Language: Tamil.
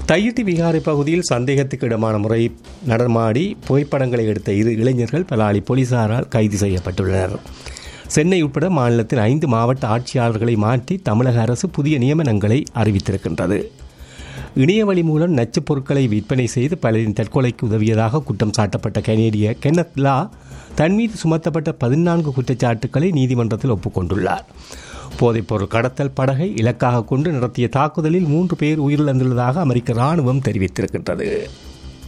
தையிட்டி விகாரை பகுதியில் சந்தேகத்துக்கு இடமான முறை நடமாடி புகைப்படங்களை எடுத்த இரு இளைஞர்கள் பலாலி போலீசாரால் கைது செய்யப்பட்டுள்ளனர் சென்னை உட்பட மாநிலத்தின் ஐந்து மாவட்ட ஆட்சியாளர்களை மாற்றி தமிழக அரசு புதிய நியமனங்களை அறிவித்திருக்கின்றது இணையவழி மூலம் நச்சுப் பொருட்களை விற்பனை செய்து பலரின் தற்கொலைக்கு உதவியதாக குற்றம் சாட்டப்பட்ட கனேடிய கென்னத் லா தன் மீது சுமத்தப்பட்ட பதினான்கு குற்றச்சாட்டுக்களை நீதிமன்றத்தில் ஒப்புக்கொண்டுள்ளார் போதைப்பொருள் கடத்தல் படகை இலக்காக கொண்டு நடத்திய தாக்குதலில் மூன்று பேர் உயிரிழந்துள்ளதாக அமெரிக்க ராணுவம் தெரிவித்திருக்கின்றது